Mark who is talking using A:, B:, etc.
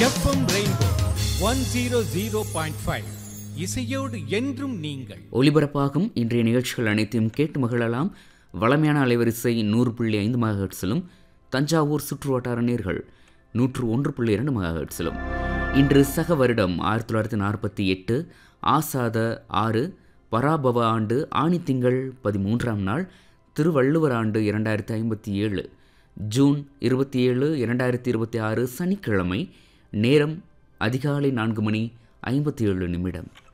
A: FM rainbow one zero zero point five இசையோடு என்றும் நீங்கள்
B: ஒலிபரப்பாகும் இன்றைய நிகழ்ச்சிகள் அனைத்தையும் கேட்டு மகிழலாம் வளமையான அலைவரிசை நூறு புள்ளி ஐந்து மெகாஹெட்ஸிலும் தஞ்சாவூர் சுற்று வட்டார நேர்கள் நூற்று ஒன்று புள்ளி இரண்டு மெகாஹெட்ஸிலும் இன்று சக வருடம் ஆயிரத்தி தொள்ளாயிரத்தி நாற்பத்தி எட்டு ஆசாத ஆறு பராபவ ஆண்டு ஆணி திங்கள் பதிமூன்றாம் நாள் திருவள்ளுவர் ஆண்டு இரண்டாயிரத்தி ஐம்பத்தி ஏழு ஜூன் இருபத்தி ஏழு இரண்டாயிரத்தி இருபத்தி ஆறு சனிக்கிழமை நேரம் அதிகாலை நான்கு மணி ஐம்பத்தி ஏழு நிமிடம்